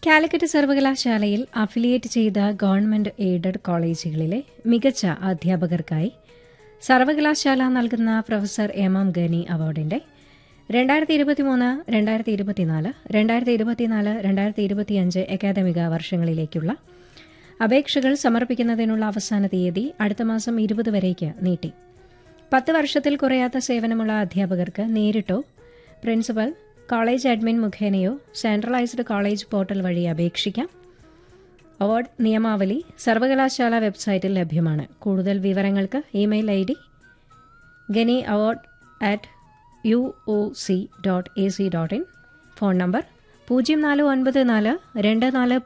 കാലിക്കറ്റ് സർവകലാശാലയിൽ അഫിലിയേറ്റ് ചെയ്ത government aided കോളേജുകളിലെ മികച്ച അധ്യാപകർക്കായി സർവകലാശാല നൽകുന്ന പ്രൊഫസർ എം എം ഗനി അവാർഡിന്റെ രണ്ടായിരത്തി ഇരുപത്തിമൂന്ന് രണ്ടായിരത്തി ഇരുപത്തിനാല് രണ്ടായിരത്തി ഇരുപത്തിനാല് രണ്ടായിരത്തി ഇരുപത്തിയഞ്ച് അക്കാദമിക വർഷങ്ങളിലേക്കുള്ള അപേക്ഷകൾ സമർപ്പിക്കുന്നതിനുള്ള അവസാന തീയതി അടുത്ത മാസം ഇരുപത് വരേക്ക് നീട്ടി പത്ത് വർഷത്തിൽ കുറയാത്ത സേവനമുള്ള അധ്യാപകർക്ക് നേരിട്ടോ പ്രിൻസിപ്പൽ കോളേജ് അഡ്മിൻ മുഖേനയോ സെൻട്രലൈസ്ഡ് കോളേജ് പോർട്ടൽ വഴി അപേക്ഷിക്കാം അവാർഡ് നിയമാവലി സർവകലാശാല വെബ്സൈറ്റിൽ ലഭ്യമാണ് കൂടുതൽ വിവരങ്ങൾക്ക് email I D Gani award at U O C dot A C dot in phone number പൂജ്യം നാല് ഒൻപത് നാല് രണ്ട് നാല്